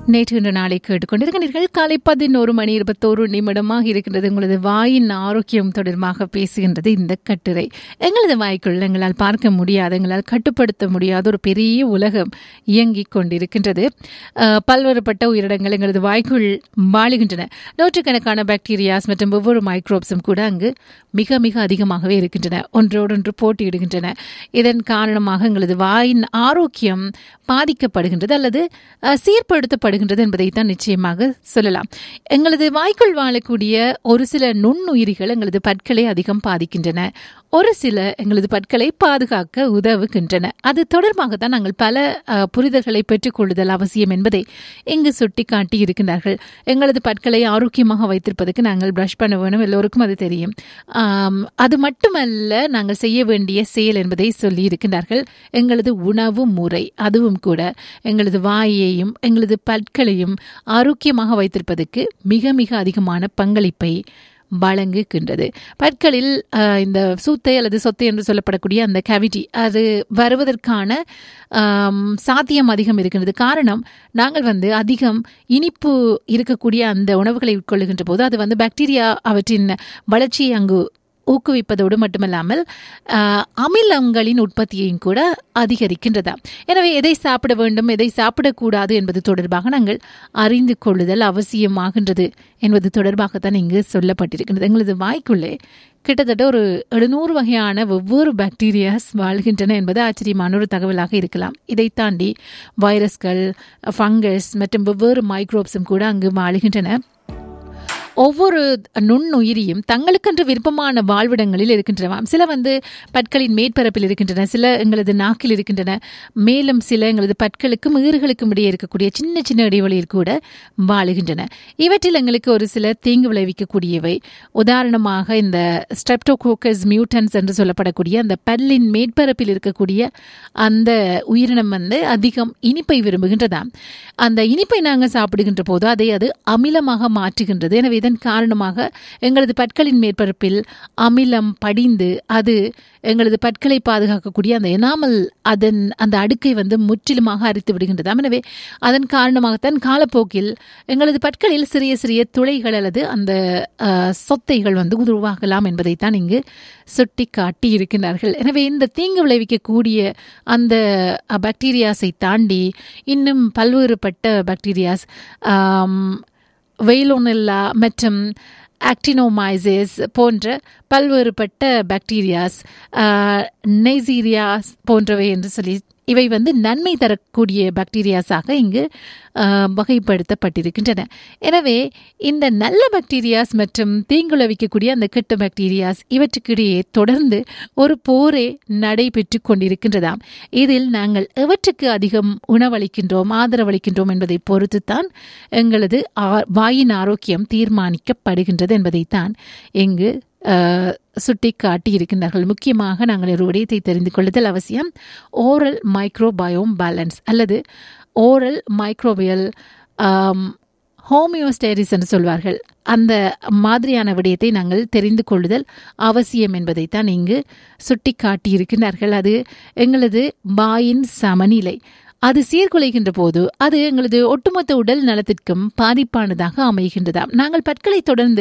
நேற்று இன்று நாளை கேட்டுக்கொண்டிருக்கிறீர்கள் காலை பதினோரு மணி இருபத்தோரு நிமிடமாக இருக்கின்றது உங்களது வாயின் ஆரோக்கியம் தொடர்பாக பேசுகின்றது இந்த கட்டுரை எங்களது வாய்க்குள் எங்களால் பார்க்க முடியாத எங்களால் கட்டுப்படுத்த முடியாத ஒரு பெரிய உலகம் இயங்கிக் கொண்டிருக்கின்றது அஹ், பல்வேறுபட்ட உயிரினங்கள் எங்களது வாய்க்குள் வாழுகின்றன நூற்றுக்கணக்கான பாக்டீரியாஸ் மற்றும் ஒவ்வொரு மைக்ரோப்ஸும் கூட அங்கு மிக மிக அதிகமாகவே இருக்கின்றன ஒன்றோடொன்று போட்டியிடுகின்றன இதன் காரணமாக எங்களது வாயின் ஆரோக்கியம் பாதிக்கப்படுகின்றது அல்லது அஹ், சீர்படுத்தப்படுகின்றது என்பதைத்தான் நிச்சயமாக சொல்லலாம் எங்களது வாய்க்குள் வாழக்கூடிய ஒரு சில நுண்ணுயிரிகள் எங்களது பற்களை அதிகம் பாதிக்கின்றன ஒரு சில எங்களது பற்களை பாதுகாக்க உதவுகின்றன அது தொடர்பாக தான் நாங்கள் பல அஹ், புரிதல்களை பெற்றுக்கொள்ளுதல் அவசியம் என்பதை இங்கு சுட்டிக்காட்டி இருக்கின்றார்கள் எங்களது பற்களை ஆரோக்கியமாக வைத்திருப்பதற்கு நாங்கள் ப்ரஷ் பண்ண வேணும் எல்லோருக்கும் அது தெரியும் ஆம், அது மட்டுமல்ல நாங்கள் செய்ய வேண்டிய செயல் என்பதை சொல்லி இருக்கின்றார்கள் எங்களது உணவு முறை அதுவும் கூட எங்களது வாயையும் எங்களது பற்களையும் ஆரோக்கியமாக வைத்திருப்பதற்கு மிக மிக அதிகமான பங்களிப்பை வழங்குகின்றது பற்களில் அஹ், இந்த சூத்தை அல்லது சொத்தை என்று சொல்லப்படக்கூடிய அந்த கேவிட்டி அது வருவதற்கான ஆம், சாத்தியம் அதிகம் இருக்கின்றது காரணம் நாங்கள் வந்து அதிகம் இனிப்பு இருக்கக்கூடிய அந்த உணவுகளை உட்கொள்ளுகின்ற போது அது வந்து பாக்டீரியா அவற்றின் வளர்ச்சியை அங்கு ஊக்குவிப்பதோடு மட்டுமல்லாமல் ஆஹ், அமிலங்களின் உற்பத்தியையும் கூட அதிகரிக்கின்றதா எனவே எதை சாப்பிட வேண்டும் எதை சாப்பிடக்கூடாது என்பது தொடர்பாக நாங்கள் அறிந்து கொள்ளுதல் அவசியமாகின்றது என்பது தொடர்பாகத்தான் இங்கு சொல்லப்பட்டிருக்கின்றது எங்களது வாய்க்குள்ளே கிட்டத்தட்ட ஒரு எழுநூறு வகையான ஒவ்வொரு பாக்டீரியாஸ் வாழ்கின்றன என்பது ஆச்சரியமான ஒரு தகவலாக இருக்கலாம் இதை தாண்டி வைரஸ்கள் ஃபங்கஸ் மற்றும் வெவ்வேறு மைக்ரோப்ஸும் கூட அங்கு வாழுகின்றன ஒவ்வொரு நுண்ணுயிரியும் தங்களுக்கென்று விருப்பமான வாழ்விடங்களில் இருக்கின்றனவாம் சில வந்து பற்களின் மேற்பரப்பில் இருக்கின்றன சில எங்களது நாக்கில் இருக்கின்றன மேலும் சில எங்களது பற்களுக்கும் ஈறுகளுக்கும் இடையே இருக்கக்கூடிய சின்ன சின்ன இடைவெளியில் கூட வாழுகின்றன இவற்றில் எங்களுக்கு ஒரு சில தீங்கு விளைவிக்கக்கூடியவை உதாரணமாக இந்த ஸ்ட்ரெப்டோகோக்கஸ் மியூட்டன்ஸ் என்று சொல்லப்படக்கூடிய அந்த பல்லின் மேற்பரப்பில் இருக்கக்கூடிய அந்த உயிரினம் வந்து அதிகம் இனிப்பை விரும்புகின்றதாம் அந்த இனிப்பை நாங்கள் சாப்பிடுகின்ற போது அதை அது அமிலமாக மாற்றுகின்றது எனவே இதன் காரணமாக எங்களது பற்களின் மேற்பரப்பில் அமிலம் படிந்து அது எங்களது பற்களை பாதுகாக்கக்கூடிய அந்த எனாமல் அதன் அந்த அடுக்கை வந்து முற்றிலுமாக அரித்து விடுகின்றதாம் எனவே அதன் காரணமாகத்தான் காலப்போக்கில் எங்களது பற்களில் சிறிய சிறிய துளைகள் அல்லது அந்த அஹ், சொத்தைகள் வந்து உருவாகலாம் என்பதைத்தான் இங்கு சுட்டி காட்டி இருக்கின்றார்கள் எனவே இந்த தீங்கு விளைவிக்கக்கூடிய அந்த அஹ், பாக்டீரியாஸை தாண்டி இன்னும் பல்வேறுபட்ட பாக்டீரியாஸ் ஆம், வெயிலோனெல்லா மற்றும் ஆக்டினோமைசஸ் போன்ற பல்வேறுபட்ட பாக்டீரியாஸ் நெய்சீரியாஸ் போன்றவை என்று சொல்லி இவை வந்து நன்மை தரக்கூடிய பாக்டீரியாஸாக இங்கு ஆஹ், வகைப்படுத்தப்பட்டிருக்கின்றன எனவே இந்த நல்ல பாக்டீரியாஸ் மற்றும் தீங்குளவிக்கக்கூடிய அந்த கெட்ட பாக்டீரியாஸ் இவற்றுக்கிடையே தொடர்ந்து ஒரு போரே நடைபெற்று கொண்டிருக்கின்றதாம் இதில் நாங்கள் எவற்றுக்கு அதிகம் உணவளிக்கின்றோம் ஆதரவளிக்கின்றோம் என்பதை பொறுத்துத்தான் எங்களது ஆ- வாயின் ஆரோக்கியம் தீர்மானிக்கப்படுகின்றது என்பதைத்தான் இங்கு அஹ், சுட்டிக்காட்டி இருக்கின்றார்கள் முக்கியமாக நாங்கள் ஒரு விடயத்தை தெரிந்து கொள்ளுதல் அவசியம் ஓரல் மைக்ரோபயோம் பேலன்ஸ் அல்லது ஓரல் மைக்ரோபியல் ஹோமியோஸ்டேரிஸ் என்று சொல்வார்கள் அந்த மாதிரியான விடயத்தை நாங்கள் தெரிந்து கொள்ளுதல் அவசியம் என்பதைத்தான் இங்கு சுட்டிக்காட்டி இருக்கின்றார்கள் அது எங்களது வாயின் சமநிலை அது சீர்குலைகின்ற போது அது எங்களது ஒட்டுமொத்த உடல் நலத்திற்கும் பாதிப்பானதாக அமைகின்றதாம் நாங்கள் பற்களை தொடர்ந்து